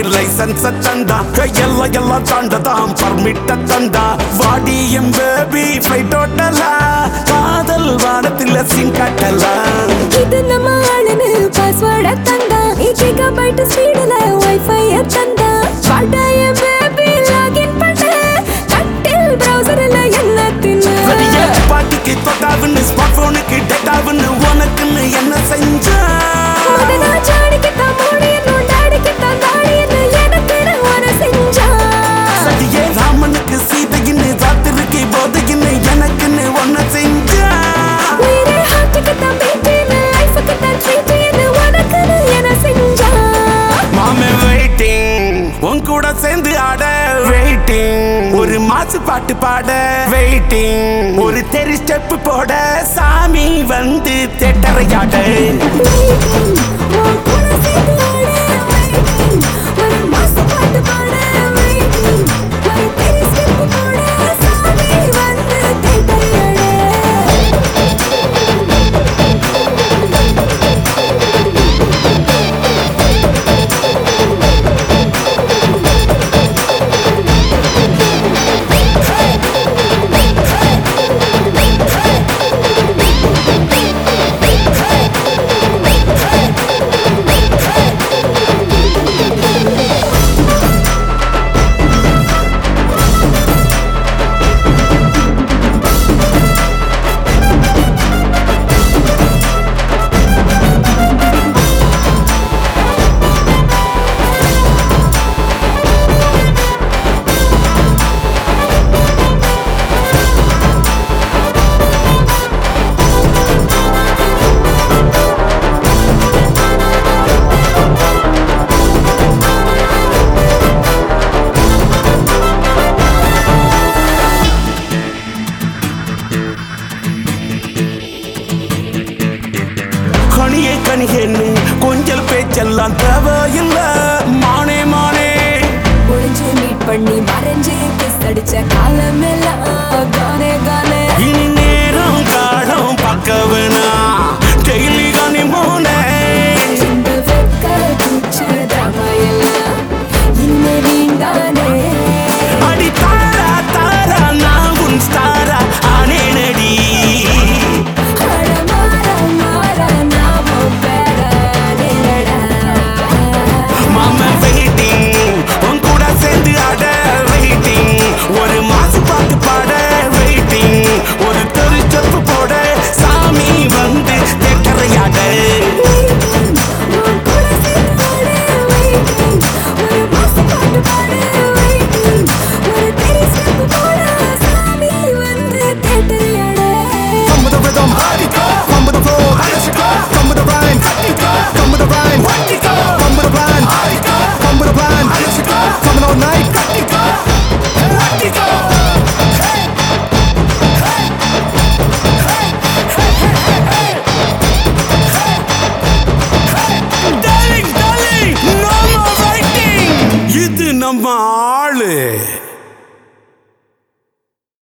Licence தந்தா எல்லாம் எல்லாம் தாண்டதாம் பர்மிட்ட தந்தா வாடி எம் பேபி ஃபிளைட் ஓட்டலா காதல் வானத்தில் சிங் கட்டலாம் இது நம்ம ஆளுன்னு பாஸ்வேர்ட தந்தா கிகா பைட் ஸ்பீடுல வைஃபை தந்தா வாடாய பேபி லாகின் பண்ண கட்டில் பிரவுசர்ல என்ன வெளியே தின்னு பாட்டிக்கு தொட்டாவுன்னு ஸ்மார்ட் போனுக்கு டேட்டாவுன்னு உனக்குன்னு என்ன செஞ்சா மதனா ஜாடிக்கு தான் மூடியனும் டாடிக்கு தான் தாடியன்னு எனக்கு உன செஞ்சா சதியே ராமனுக்கு சீதையின்னு ராத்திரிக்கு போதையின்னு எனக்குன்னு ஒன்ன செஞ்சா உயிரே ஹார்ட்டுக்கு தான் பீட்டின்னு லைஃபுக்கு தான் ட்ரீட்டின்னு உனக்குன்னு என்ன செஞ்சா மாமே வெயிட்டிங் உன் கூட சேர்ந்து ஆட வெயிட்டிங் ஒரு மாசு பாட்டு பாட வெயிட்டிங் ஒரு தெரி ஸ்டெப் போட சாமி வந்து தேட்டரையாட Waiting, உன் கூட சேர்ந்து ஆட waiting. ஒரு மாசம் பாட்டு பாட waiting. ஒரு பெரிய step போட சாமி வந்து தேட்டரையாட. கனியே கனியேன்னு கொஞ்சல் பேச்செல்லாம் தேவையில்ல மானே மானே ஒளிஞ்சு meet பண்ணி மறைஞ்சு kiss அடிச்ச காலமெல்லாம்